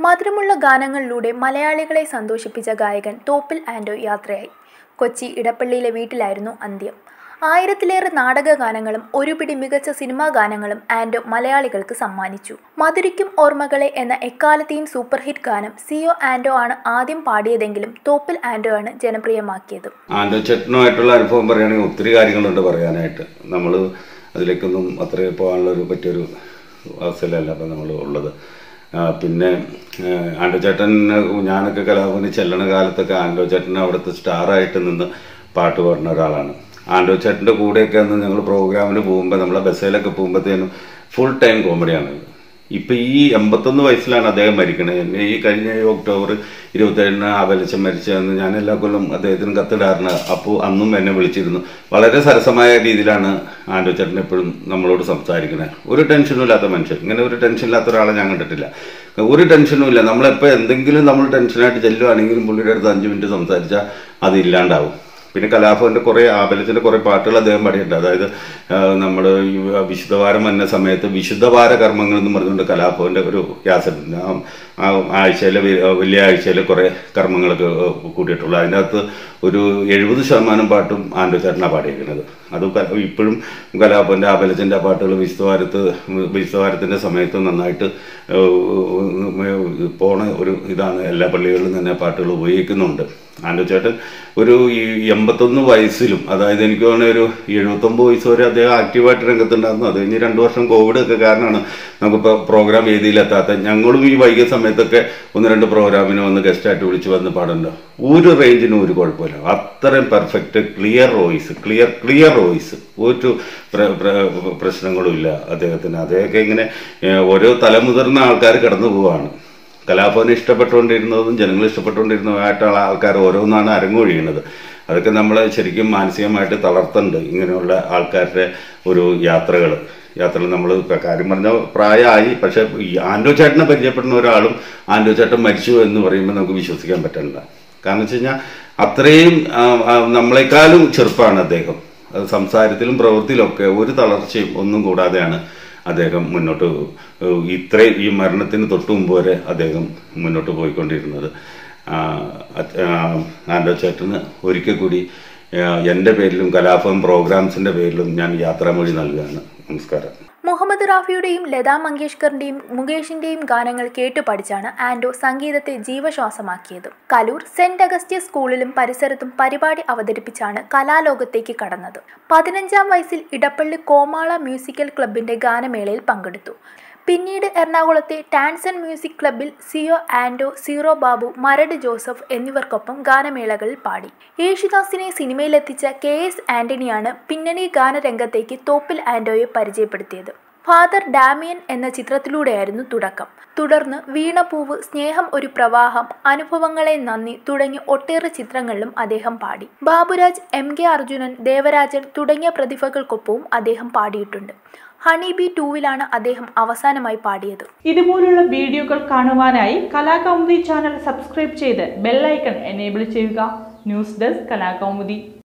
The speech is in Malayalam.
മധുരമുള്ള ഗാനങ്ങളിലൂടെ മലയാളികളെ സന്തോഷിപ്പിച്ച ഗായകൻ തോപ്പിൽ ആൻഡോ യാത്രയായി കൊച്ചി ഇടപ്പള്ളിയിലെ വീട്ടിലായിരുന്നു അന്ത്യം ആയിരത്തിലേറെ നാടക ഗാനങ്ങളും ഒരു പിടി മികച്ച സിനിമാ ഗാനങ്ങളും ആൻഡോ മലയാളികൾക്ക് സമ്മാനിച്ചു മധുരിക്കും ഓർമ്മകളെ എന്ന എക്കാലത്തെയും സൂപ്പർ ഹിറ്റ് ഗാനം സിഒ ആൻഡോ ആണ് ആദ്യം പാടിയതെങ്കിലും തോപ്പിൽ ആൻഡോ ആണ് ജനപ്രിയമാക്കിയത് ആൻഡോ ചേട്ടനുമായിട്ടുള്ള അനുഭവം പറയുകയാണെങ്കിൽ ഒത്തിരി കാര്യങ്ങളുണ്ട് പറയാനായിട്ട് നമ്മൾ അതിലേക്കൊന്നും അത്ര പോകാനുള്ള ഒരു പറ്റിയൊരു അവസ്ഥയിലല്ല അപ്പം നമ്മൾ ഉള്ളത് ആ, പിന്നെ ആ, ആൻഡോ ചേട്ടൻ ഞാനൊക്കെ കലാഭവന് ചെല്ലണ കാലത്തൊക്കെ ആൻഡോ ചേട്ടൻ അവിടുത്തെ സ്റ്റാറായിട്ട് നിന്ന് പാട്ട് പാടുന്ന ഒരാളാണ് ആൻഡോ ചേട്ടൻ്റെ കൂടെയൊക്കെ അന്ന് ഞങ്ങൾ പ്രോഗ്രാമിന് പോകുമ്പോൾ നമ്മളെ ബസ്സിലൊക്കെ പോകുമ്പോഴത്തേനും ഫുൾ ടൈം കോമഡിയാണ് ഇപ്പൊ ഈ എൺപത്തൊന്ന് വയസ്സിലാണ് അദ്ദേഹം മരിക്കണത് എന്നെ ഈ കഴിഞ്ഞ ഈ ഒക്ടോബർ ഇരുപത്തേഴിന് അപലച്ചം മരിച്ചതെന്ന് ഞാൻ എല്ലാ കൊല്ലം അദ്ദേഹത്തിന് കത്തിടാറുണ്ട് അപ്പോൾ അന്നും എന്നെ വിളിച്ചിരുന്നു വളരെ സരസമായ രീതിയിലാണ് ആൻഡോ ചേട്ടൻ എപ്പോഴും നമ്മളോട് സംസാരിക്കുന്നത് ഒരു ടെൻഷനും ഇല്ലാത്ത മനുഷ്യൻ ഇങ്ങനെ ഒരു ടെൻഷൻ ഇല്ലാത്ത ഒരാളെ ഞാൻ കണ്ടിട്ടില്ല ഒരു ടെൻഷനും ഇല്ല നമ്മളെപ്പോൾ എന്തെങ്കിലും നമ്മൾ ടെൻഷനായിട്ട് ചെല്ലുവാണെങ്കിലും പുള്ളിയുടെ അടുത്ത് അഞ്ച് മിനിറ്റ് സംസാരിച്ചാൽ അത് ഇല്ലാണ്ടാവും പിന്നെ കലാഭവന്റെ കുറെ ആബലത്തിന്റെ കുറെ പാട്ടുകൾ അദ്ദേഹം പാടിയിട്ടുണ്ട് അതായത് നമ്മൾ വിശുദ്ധവാരം വന്ന സമയത്ത് വിശുദ്ധവാര കർമ്മങ്ങൾ എന്ന് പറഞ്ഞുകൊണ്ട് കലാഭവന്റെ ഒരു ക്യാസറ്റ് ആ ആഴ്ചയിലെ വലിയ ആഴ്ചയിലെ കുറെ കർമ്മങ്ങളൊക്കെ കൂട്ടിയിട്ടുള്ളൂ അതിൻ്റെ അകത്ത് ഒരു എഴുപത് ശതമാനം പാട്ടും ആൻഡോ ചേട്ടനാണ് പാടിയിരിക്കുന്നത് അത് ക- ഇപ്പോഴും കലാഭവന്റെ ആബലത്തിന്റെ പാട്ടുകൾ വിശുദ്ധവാരത്ത് വിശുദ്ധവാരത്തിന്റെ സമയത്ത് നന്നായിട്ട് ഏഹ്, പോണ ഒരു ഇതാണ് എല്ലാ പള്ളികളിലും തന്നെ പാട്ടുകൾ ഉപയോഗിക്കുന്നുണ്ട് ആൻഡോ ചേട്ടൻ ഒരു ഈ എൺപത്തൊന്ന് വയസ്സിലും അതായത് എനിക്ക് തോന്നുന്ന ഒരു എഴുപത്തൊമ്പത് വയസ്സ് വരെ അദ്ദേഹം ആക്റ്റീവായിട്ട് രംഗത്തുണ്ടായിരുന്നു അത് കഴിഞ്ഞ് രണ്ടു വർഷം കോവിഡ് ഒക്കെ കാരണമാണ് നമുക്കിപ്പോൾ പ്രോഗ്രാം വേദിയിലെത്താത്ത ഞങ്ങളും ഈ വൈകിയ സമയത്തൊക്കെ ഒന്ന് രണ്ട് പ്രോഗ്രാമിന് വന്ന് ഗസ്റ്റായിട്ട് വിളിച്ച് വന്ന് പാടുന്നുണ്ട് ഒരു റേഞ്ചിനും ഒരു കുഴപ്പമില്ല അത്രയും perfect clear voice clear clear voice ഒരു പ്ര- പ്ര- പ്രശ്നങ്ങളും ഇല്ല അദ്ദേഹത്തിന് അദ്ദേഹമൊക്കെ ഇങ്ങനെ ഏഹ്, ഓരോ തലമുതിർന്ന ആൾക്കാർ കടന്നു പോവാണ് കലാഭവനെ ഇഷ്ടപ്പെട്ടുകൊണ്ടിരുന്നതും ജനങ്ങൾ ഇഷ്ടപ്പെട്ടുകൊണ്ടിരുന്നതുമായിട്ടുള്ള ആൾക്കാർ ഓരോന്നാണ് അരങ്ങൊഴിയുന്നത് അതൊക്കെ നമ്മളെ ശരിക്കും മാനസികമായിട്ട് തളർത്തുന്നുണ്ട് ഇങ്ങനെയുള്ള ആൾക്കാരുടെ ഒരു യാത്രകൾ യാത്രകൾ നമ്മൾ കാര്യം പറഞ്ഞ പ്രായമായി പക്ഷെ ഈ ആൻഡോ ചേട്ടനെ പരിചയപ്പെടുന്ന ഒരാളും ആൻഡോ ചേട്ടൻ മരിച്ചു എന്ന് പറയുമ്പോൾ നമുക്ക് വിശ്വസിക്കാൻ പറ്റില്ല കാരണം വെച്ച് കഴിഞ്ഞാൽ അത്രയും ആ, ആ, നമ്മളെക്കാളും ചെറുപ്പമാണ് അദ്ദേഹം അത് സംസാരത്തിലും പ്രവൃത്തിയിലും ഒക്കെ ഒരു തളർച്ചയും ഒന്നും കൂടാതെയാണ് അദ്ദേഹം മുന്നോട്ട് ഏഹ്, ഇത്രയും ഈ മരണത്തിന് തൊട്ടു മുമ്പ് വരെ അദ്ദേഹം മുന്നോട്ട് പോയിക്കൊണ്ടിരുന്നത് ആ, അച്ഛ- ആ, ആൻഡോ ചേട്ടന് ഒരിക്കൽ കൂടി ആ, എൻ്റെ പേരിലും കലാഭവൻ പ്രോഗ്രാംസിൻ്റെ പേരിലും ഞാൻ യാത്രാമൊഴി നൽകുകയാണ് നമസ്കാരം മുഹമ്മദ് റാഫിയുടെയും ലതാ മങ്കേഷ്കറിന്റെയും മുകേഷിന്റെയും ഗാനങ്ങൾ കേട്ടു പഠിച്ചാണ് ആൻഡോ സംഗീതത്തെ ജീവശ്വാസമാക്കിയത് കലൂർ സെന്റ് അഗസ്റ്റ്യസ് സ്കൂളിലും പരിസരത്തും പരിപാടി അവതരിപ്പിച്ചാണ് കലാലോകത്തേക്ക് കടന്നത് പതിനഞ്ചാം വയസ്സിൽ ഇടപ്പള്ളി കോമാള മ്യൂസിക്കൽ ക്ലബിന്റെ ഗാനമേളയിൽ പങ്കെടുത്തു പിന്നീട് എറണാകുളത്തെ ടാൻസൺ മ്യൂസിക് ക്ലബ്ബിൽ സിയോ ആൻഡോ സീറോ ബാബു മരട് ജോസഫ് എന്നിവർക്കൊപ്പം ഗാനമേളകളിൽ പാടി യേശുദാസിനെ സിനിമയിലെത്തിച്ച കെ എസ് ആന്റണിയാണ് പിന്നണി ഗാനരംഗത്തേക്ക് തോപ്പിൽ ആൻഡോയെ പരിചയപ്പെടുത്തിയത് ഫാദർ ഡാമിയൻ എന്ന ചിത്രത്തിലൂടെയായിരുന്നു തുടക്കം തുടർന്ന് വീണപൂവ് സ്നേഹം ഒരു പ്രവാഹം അനുഭവങ്ങളെ നന്ദി തുടങ്ങി ഒട്ടേറെ ചിത്രങ്ങളിലും അദ്ദേഹം പാടി ബാബുരാജ് എം കെ അർജുനൻ ദേവരാജൻ തുടങ്ങിയ പ്രതിഭകൾക്കൊപ്പവും അദ്ദേഹം പാടിയിട്ടുണ്ട് ഹണി ബി ടൂവിലാണ് അദ്ദേഹം അവസാനമായി പാടിയത് ഇതുപോലുള്ള വീഡിയോകൾ കാണുവാനായി കലാകൗമുദി ചാനൽ സബ്സ്ക്രൈബ് ചെയ്ത് ബെല്ലൈക്കൺ എനേബിൾ ചെയ്യുക ന്യൂസ് ഡെസ്ക് കലാകൗമുദി